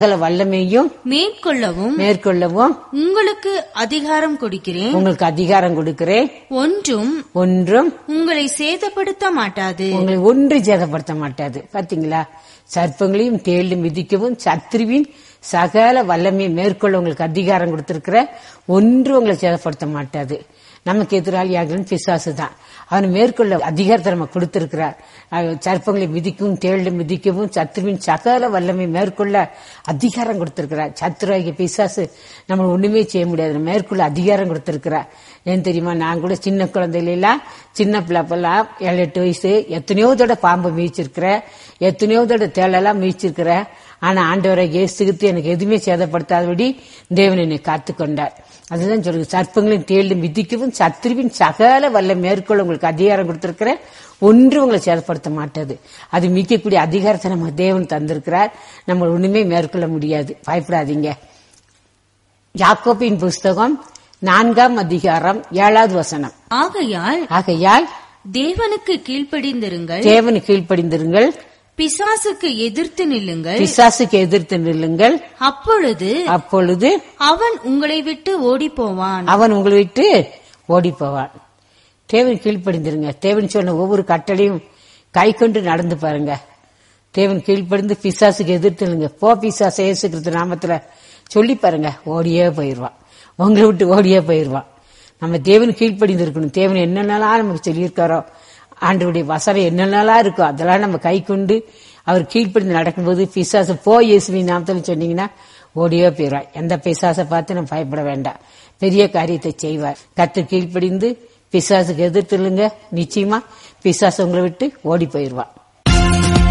சகல வல்லமையும் மேற்கொள்ளவும் மேற்கொள்ளவும் உங்களுக்கு அதிகாரம் கொடுக்கிறேன் உங்களுக்கு அதிகாரம் கொடுக்கிறேன் ஒன்றும் ஒன்றும் உங்களை சேதப்படுத்த மாட்டாது உங்களை ஒன்று சேதப்படுத்த மாட்டாது பாத்தீங்களா சர்ப்பங்களையும் தேளும் மிதிக்கவும் சத்ருவின் சகல வல்லமையை மேற்கொள்ள உங்களுக்கு அதிகாரம் கொடுத்திருக்கிற ஒன்று உங்களை சேதப்படுத்த மாட்டாது நமக்கு எதிராளியாகலும் பிசாசு தான் அவன் மேற்கொள்ள அதிகாரத்தை நம்ம கொடுத்திருக்கிறார் அவன் சர்ப்பங்களை மிதிக்கவும் தேளும் மிதிக்கவும் சத்ருவின் சகல வல்லமை மேற்கொள்ள அதிகாரம் கொடுத்திருக்கிறார் சத்ருவாகிய பிசாசு நம்ம ஒண்ணுமே செய்ய முடியாது நம்ம மேற்கொள்ள அதிகாரம் கொடுத்திருக்கிறார் ஏன் தெரியுமா நான் கூட சின்ன குழந்தையில எல்லாம் சின்ன பிள்ளைப்பெல்லாம் ஏழு எட்டு வயசு எத்தனையோ தடவை பாம்பு மீச்சிருக்கிறேன் எத்தனையோ தடவை தேளெல்லாம் மீச்சிருக்கிறேன் ஆனா ஆண்டவரை இயேசுகிட்டு எனக்கு எதுவுமே சேதப்படுத்தாதபடி தேவன் என்னை காத்துக்கொண்டார் அதுதான் சொல்லுங்க சர்ப்பங்களையும் தேளும் மிதிக்கவும் சத்ருவின் சகல வல்ல மேற்கொள்ள உங்களுக்கு அதிகாரம் கொடுத்திருக்கிற ஒன்று உங்களை சேதப்படுத்த மாட்டாது அது மிக்கக்கூடிய அதிகாரத்தை நம்ம தேவன் தந்திருக்கிறார் நம்ம ஒண்ணுமே மேற்கொள்ள முடியாது பயப்படாதீங்க யாக்கோபின் புஸ்தகம் நான்காம் அதிகாரம் ஏழாவது வசனம் ஆகையால் ஆகையால் தேவனுக்கு கீழ்ப்படிந்திருங்கள் தேவனு கீழ்ப்படிந்திருங்கள் பிசாசுக்கு எதிர்த்து நில்லுங்கள் பிசாசுக்கு எதிர்த்து நில்லுங்கள் அப்பொழுது அப்பொழுது அவன் உங்களை விட்டு ஓடிப் போவான் அவன் உங்களை விட்டு ஓடி போவான் தேவன் கீழ்ப்படிந்திருங்க தேவன் சொன்ன ஒவ்வொரு கட்டளையும் கை கொண்டு நடந்து பாருங்க தேவன் கீழ்ப்படிந்து பிசாசுக்கு எதிர்த்துலுங்க போ பிசாசு இயேசு கிறிஸ்து நாமத்துல சொல்லி பாருங்க ஓடியே போயிடுவான் உங்களை விட்டு ஓடியே போயிடுவான் நம்ம தேவன் கீழ்ப்படிந்து இருக்கணும் தேவன் என்னென்னலாம் நமக்கு சொல்லியிருக்காரோ ஆண்டவருடைய வசனம் என்னென்னலாம் இருக்கோ அதெல்லாம் நம்ம கை கொண்டு அவர் கீழ்ப்படிந்து நடக்கும்போது பிசாசு போ இயேசுவின் நாமத்தில் சொன்னீங்கன்னா ஓடியே போயிடுவான் எந்த பிசாசை பார்த்து நம்ம பயப்பட வேண்டாம் பெரிய காரியத்தை செய்வார் கத்து கீழ்ப்படிந்து பிசாசுக்கு எதிர்த்துலுங்க நிச்சயமா பிசாசு உங்களை விட்டு ஓடி போயிடுவான்